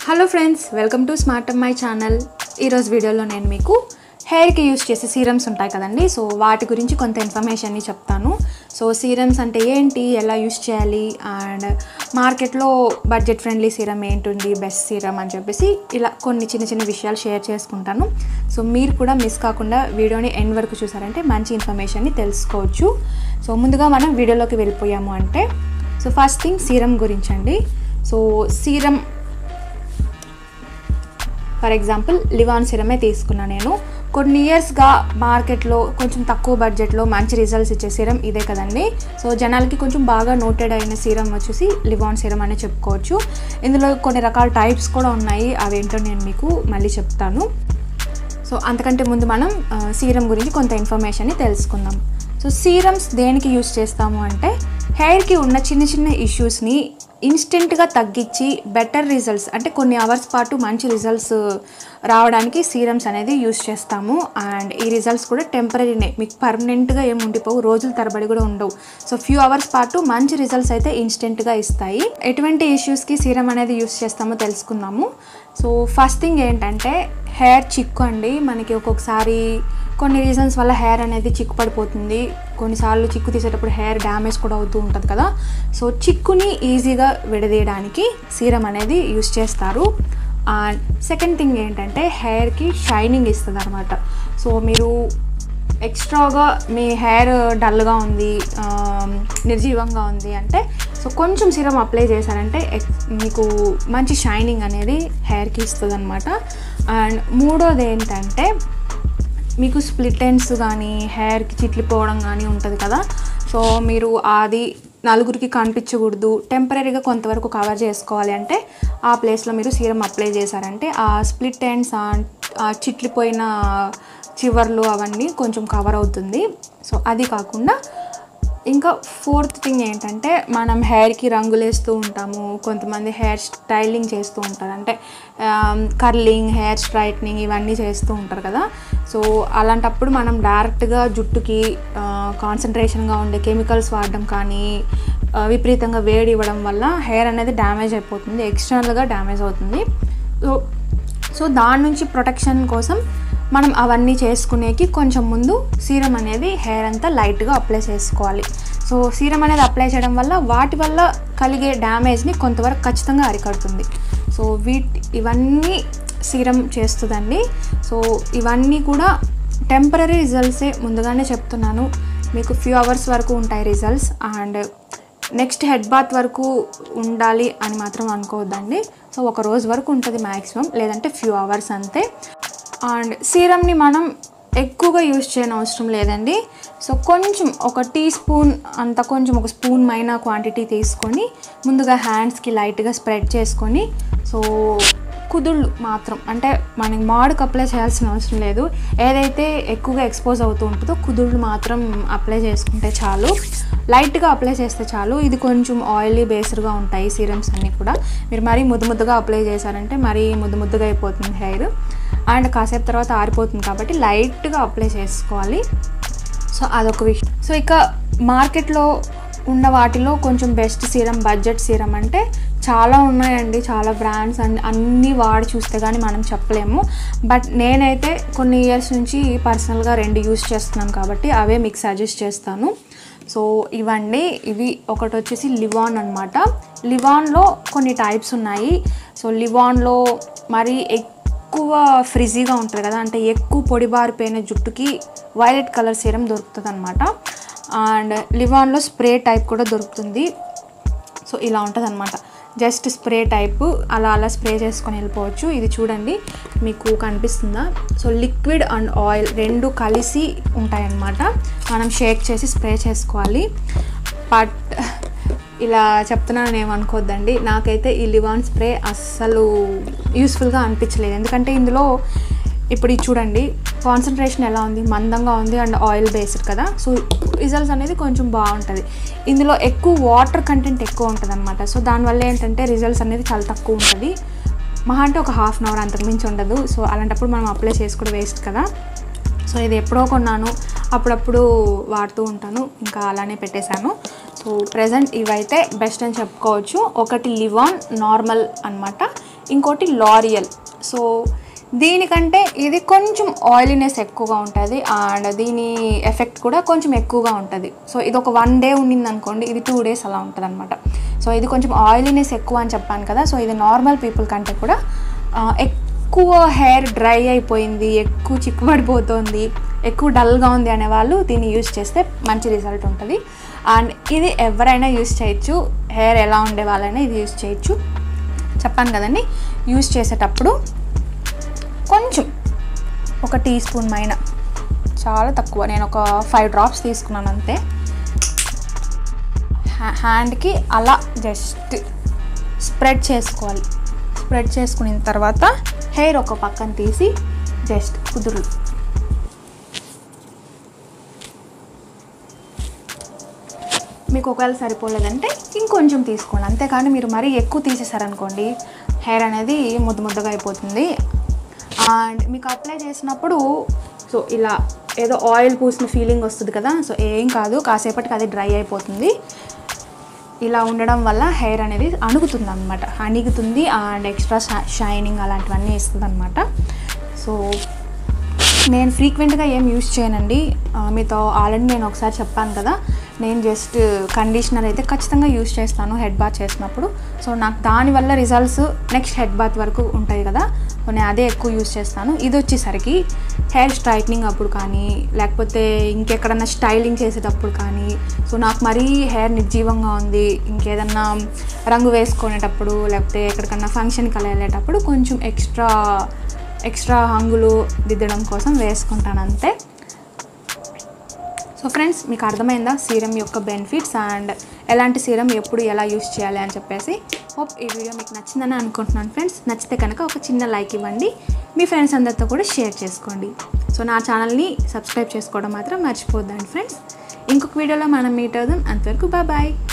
hello friends welcome to smart my channel ఈరోజు వీడియోలో నేను మీకు హెయిర్కి యూస్ చేసే సీరమ్స్ ఉంటాయి కదండి సో వాటి గురించి కొంత ఇన్ఫర్మేషన్ని చెప్తాను సో సీరమ్స్ అంటే ఏంటి ఎలా యూస్ చేయాలి అండ్ మార్కెట్లో బడ్జెట్ ఫ్రెండ్లీ సీరం ఏంటుంది బెస్ట్ సీరం అని చెప్పేసి ఇలా కొన్ని చిన్న చిన్న విషయాలు షేర్ చేసుకుంటాను సో మీరు కూడా మిస్ కాకుండా వీడియోని ఎండ్ వరకు చూసారంటే మంచి ఇన్ఫర్మేషన్ని తెలుసుకోవచ్చు సో ముందుగా మనం వీడియోలోకి వెళ్ళిపోయాము అంటే సో ఫస్ట్ థింగ్ సీరం గురించి అండి so serum for example Livon సిరమే తీసుకున్నా నేను కొన్ని ఇయర్స్గా మార్కెట్లో కొంచెం తక్కువ బడ్జెట్లో మంచి రిజల్ట్స్ ఇచ్చే సీరం ఇదే కదండి సో జనాలకి కొంచెం బాగా నోటెడ్ అయిన సీరం వచ్చేసి లివాన్ సీరం అని చెప్పుకోవచ్చు ఇందులో కొన్ని రకాల టైప్స్ కూడా ఉన్నాయి అవేంటో నేను మీకు మళ్ళీ చెప్తాను సో అంతకంటే ముందు మనం సీరం గురించి కొంత ఇన్ఫర్మేషన్ని తెలుసుకుందాం సో సీరమ్స్ దేనికి యూస్ చేస్తాము అంటే హెయిర్కి ఉన్న చిన్న చిన్న ఇష్యూస్ని ఇన్స్టెంట్గా తగ్గించి బెటర్ రిజల్ట్స్ అంటే కొన్ని అవర్స్ పాటు మంచి రిజల్ట్స్ రావడానికి సీరమ్స్ అనేది యూస్ చేస్తాము అండ్ ఈ రిజల్ట్స్ కూడా టెంపరీనే మీకు పర్మనెంట్గా ఏమి ఉండిపోవు రోజుల తరబడి కూడా ఉండవు సో ఫ్యూ అవర్స్ పాటు మంచి రిజల్ట్స్ అయితే ఇన్స్టెంట్గా ఇస్తాయి ఎటువంటి ఇష్యూస్కి సీరం అనేది యూస్ చేస్తామో తెలుసుకుందాము సో ఫస్ట్ థింగ్ ఏంటంటే హెయిర్ చిక్కు అండి మనకి ఒక్కొక్కసారి కొన్ని రీజన్స్ వల్ల హెయిర్ అనేది చిక్కు పడిపోతుంది కొన్నిసార్లు చిక్కు తీసేటప్పుడు హెయిర్ డ్యామేజ్ కూడా అవుతూ ఉంటుంది కదా సో చిక్కుని ఈజీగా విడదీయడానికి సీరం అనేది యూస్ చేస్తారు అండ్ సెకండ్ థింగ్ ఏంటంటే హెయిర్కి షైనింగ్ ఇస్తుంది అనమాట సో మీరు ఎక్స్ట్రాగా మీ హెయిర్ డల్గా ఉంది ఆ, నిర్జీవంగా ఉంది అంటే సో కొంచెం సిరం అప్లై చేశారంటే ఎక్- మీకు మంచి షైనింగ్ అనేది హెయిర్కి ఇస్తుంది అనమాట అండ్ మూడోది ఏంటంటే మీకు స్ప్లిట్ ఎండ్స్ కానీ హెయిర్కి చిట్లిపోవడం కానీ ఉంటుంది కదా సో మీరు అది నలుగురికి కనిపించకూడదు టెంపరీగా కొంతవరకు కవర్ చేసుకోవాలి అంటే ఆ ప్లేస్లో మీరు సీరం అప్లై చేశారంటే ఆ స్ప్లిట్ ఎండ్స్ ఆ చిట్లిపోయిన చివర్లు అవన్నీ కొంచెం కవర్ అవుతుంది సో అది కాకుండా ఇంకా ఫోర్త్ థింగ్ ఏంటంటే మనం హెయిర్కి రంగులు వేస్తూ ఉంటాము కొంతమంది హెయిర్ స్టైలింగ్ చేస్తూ ఉంటారు అంటే కర్లింగ్ హెయిర్ స్ట్రైట్నింగ్ ఇవన్నీ చేస్తూ ఉంటారు కదా సో అలాంటప్పుడు మనం డైరెక్ట్గా జుట్టుకి కాన్సన్ట్రేషన్గా ఉండే కెమికల్స్ వాడడం కానీ ఆ, విపరీతంగా వేడి ఇవ్వడం వల్ల హెయిర్ అనేది డ్యామేజ్ అయిపోతుంది ఎక్స్టర్నల్గా డ్యామేజ్ అవుతుంది సో సో దాని నుంచి ప్రొటెక్షన్ కోసం మనం అవన్నీ చేసుకునేకి కొంచెం ముందు సీరం అనేది హెయిర్ అంతా లైట్గా అప్లై చేసుకోవాలి సో సీరం అనేది అప్లై చేయడం వల్ల వాటి వల్ల కలిగే డ్యామేజ్ని కొంతవరకు ఖచ్చితంగా అరికడుతుంది సో వీటి ఇవన్నీ సీరం చేస్తుందండి సో ఇవన్నీ కూడా టెంపరీ రిజల్ట్సే ముందుగానే చెప్తున్నాను మీకు ఫ్యూ అవర్స్ వరకు ఉంటాయి results and next head bath వరకు ఉండాలి అని మాత్రం అనుకోవద్దండి సో ఒక రోజు వరకు ఉంటుంది మ్యాక్సిమం లేదంటే ఫ్యూ అవర్స్ అంతే అండ్ సీరమ్ని మనం ఎక్కువగా యూజ్ చేయని అవసరం లేదండి సో కొంచెం ఒక టీ స్పూన్ అంత కొంచెం ఒక స్పూన్ మైన క్వాంటిటీ తీసుకొని ముందుగా హ్యాండ్స్కి లైట్గా స్ప్రెడ్ చేసుకొని సో కుదుళ్ళు మాత్రం అంటే మనకి మాడుకు అప్లై చేయాల్సిన అవసరం లేదు ఏదైతే ఎక్కువగా ఎక్స్పోజ్ అవుతూ ఉంటుందో కుదుళ్ళు మాత్రం అప్లై చేసుకుంటే చాలు లైట్గా అప్లై చేస్తే చాలు ఇది కొంచెం ఆయిలీ బేస్డ్గా ఉంటాయి సీరమ్స్ అన్నీ కూడా మీరు మరీ ముద్దు ముద్దుగా అప్లై చేశారంటే మరీ ముద్దు ముద్దుగా అయిపోతుంది హెయిర్ అండ్ కాసేపు తర్వాత ఆరిపోతుంది కాబట్టి లైట్గా అప్లై చేసుకోవాలి సో అదొక విషయం సో ఇక మార్కెట్లో ఉన్న వాటిలో కొంచెం బెస్ట్ సీరం బడ్జెట్ సీరం అంటే చాలా ఉన్నాయండి చాలా బ్రాండ్స్ అండ్ అన్నీ వాడి చూస్తే కానీ మనం చెప్పలేము బట్ నేనైతే కొన్ని ఇయర్స్ నుంచి పర్సనల్గా రెండు యూస్ చేస్తున్నాను కాబట్టి అవే మీకు సజెస్ట్ చేస్తాను సో ఇవండి ఇవి ఒకటి వచ్చేసి లివాన్ అనమాట లివాన్లో కొన్ని టైప్స్ ఉన్నాయి సో లివాన్లో మరి ఎక్కువ ఫ్రిజీగా ఉంటుంది కదా అంటే ఎక్కువ పొడిబారిపోయిన జుట్టుకి వైలెట్ కలర్ సీరం దొరుకుతుంది అనమాట అండ్ లివాన్లో స్ప్రే టైప్ కూడా దొరుకుతుంది సో ఇలా ఉంటుంది అనమాట జస్ట్ స్ప్రే టైప్ అలా అలా స్ప్రే చేసుకొని వెళ్ళిపోవచ్చు ఇది చూడండి మీకు కనిపిస్తుందా సో లిక్విడ్ అండ్ ఆయిల్ రెండు కలిసి ఉంటాయన్నమాట మనం షేక్ చేసి స్ప్రే చేసుకోవాలి బట్ ఇలా చెప్తున్నాను ఏమనుకోవద్దండి నాకైతే ఈ లివాన్ స్ప్రే అస్సలు యూస్ఫుల్గా అనిపించలేదు ఎందుకంటే ఇందులో ఇప్పుడు ఇది చూడండి కాన్సన్ట్రేషన్ ఎలా ఉంది మందంగా ఉంది అండ్ ఆయిల్ బేస్డ్ కదా సో రిజల్ట్స్ అనేది కొంచెం బాగుంటుంది ఇందులో ఎక్కువ వాటర్ కంటెంట్ ఎక్కువ ఉంటుంది అనమాట సో దానివల్ల ఏంటంటే రిజల్ట్స్ అనేది చాలా తక్కువ ఉంటుంది మహా అంటే ఒక హాఫ్ అన్ అవర్ అంతకు మించి ఉండదు సో అలాంటప్పుడు మనం అప్లై చేసుకోవడం వేస్ట్ కదా సో ఇది ఎప్పుడో కొన్నాను అప్పుడప్పుడు వాడుతూ ఉంటాను ఇంకా అలానే పెట్టేశాను సో ప్రజెంట్ ఇవైతే బెస్ట్ అని చెప్పుకోవచ్చు ఒకటి లివాన్ నార్మల్ అన్నమాట ఇంకోటి లారియల్ సో దీనికంటే ఇది కొంచెం ఆయిలీనెస్ ఎక్కువగా ఉంటుంది అండ్ దీని ఎఫెక్ట్ కూడా కొంచెం ఎక్కువగా ఉంటుంది సో ఇది ఒక వన్ డే ఉండింది అనుకోండి ఇది టూ డేస్ అలా ఉంటుంది అనమాట సో ఇది కొంచెం ఆయిలీనెస్ ఎక్కువ అని చెప్పాను కదా సో ఇది నార్మల్ పీపుల్ కంటే కూడా ఆ, ఎక్కువ హెయిర్ డ్రై అయిపోయింది ఎక్కువ చిక్కుబడిపోతుంది ఎక్కువ డల్గా ఉంది అనే వాళ్ళు దీన్ని యూజ్ చేస్తే మంచి రిజల్ట్ ఉంటుంది అండ్ ఇది ఎవరైనా యూజ్ చేయొచ్చు హెయిర్ ఎలా ఉండే వాళ్ళైనా ఇది యూజ్ చేయొచ్చు చెప్పాను కదండి యూజ్ చేసేటప్పుడు కొంచెం ఒక టీ స్పూన్ మైన చాలా తక్కువ నేను ఒక ఫైవ్ డ్రాప్స్ తీసుకున్నాను అంతే హ్యా- హ్యాండ్కి అలా జస్ట్ స్ప్రెడ్ చేసుకోవాలి స్ప్రెడ్ చేసుకున్న తర్వాత హెయిర్ ఒక పక్కన తీసి జస్ట్ కుదురు మీకు ఒకవేళ సరిపోలేదంటే ఇంకొంచెం తీసుకోండి అంతేకాని మీరు మరీ ఎక్కువ తీసేసారనుకోండి హెయిర్ అనేది ముద్ద ముద్దగా అయిపోతుంది అండ్ మీకు అప్లై చేసినప్పుడు సో ఇలా ఏదో ఆయిల్ పూసిన ఫీలింగ్ వస్తుంది కదా సో ఏం కాదు కాసేపటికి అది డ్రై అయిపోతుంది ఇలా ఉండడం వల్ల హెయిర్ అనేది అణుగుతుంది అనమాట అణిగుతుంది అండ్ ఎక్స్ట్రా షైనింగ్ అలాంటివన్నీ ఇస్తుంది అనమాట సో నేను ఫ్రీక్వెంట్గా ఏం యూస్ చేయనండి ఆ, మీతో ఆల్రెడీ నేను ఒకసారి చెప్పాను కదా నేను జస్ట్ కండిషనర్ అయితే ఖచ్చితంగా యూస్ చేస్తాను హెడ్ బాత్ చేసినప్పుడు సో నాకు దానివల్ల రిజల్ట్స్ నెక్స్ట్ హెడ్ బాత్ వరకు ఉంటాయి కదా సో నేను అదే ఎక్కువ యూస్ చేస్తాను ఇది వచ్చేసరికి హెయిర్ స్ట్రైట్నింగ్ అప్పుడు కానీ లేకపోతే ఇంకెక్కడన్నా స్టైలింగ్ చేసేటప్పుడు కానీ సో నాకు మరీ హెయిర్ నిర్జీవంగా ఉంది ఇంకేదన్నా రంగు వేసుకునేటప్పుడు లేకపోతే ఎక్కడికన్నా ఫంక్షన్కి అలా వెళ్ళేటప్పుడు కొంచెం ఎక్స్ట్రా ఎక్స్ట్రా హంగులు దిద్దడం కోసం వేసుకుంటాను అంతే సో ఫ్రెండ్స్ మీకు అర్థమైందా సీరం యొక్క బెనిఫిట్స్ అండ్ ఎలాంటి సీరం ఎప్పుడు ఎలా యూస్ చేయాలి అని చెప్పేసి హోప్ ఈ వీడియో మీకు నచ్చిందని అనుకుంటున్నాను ఫ్రెండ్స్ నచ్చితే కనుక ఒక చిన్న లైక్ ఇవ్వండి మీ ఫ్రెండ్స్ అందరితో కూడా షేర్ చేసుకోండి సో నా ఛానల్ని సబ్స్క్రైబ్ చేసుకోవడం మాత్రం మర్చిపోద్దండి ఫ్రెండ్స్ ఇంకొక వీడియోలో మనం మీట్ అవుదాం అంతవరకు బాయ్ బాయ్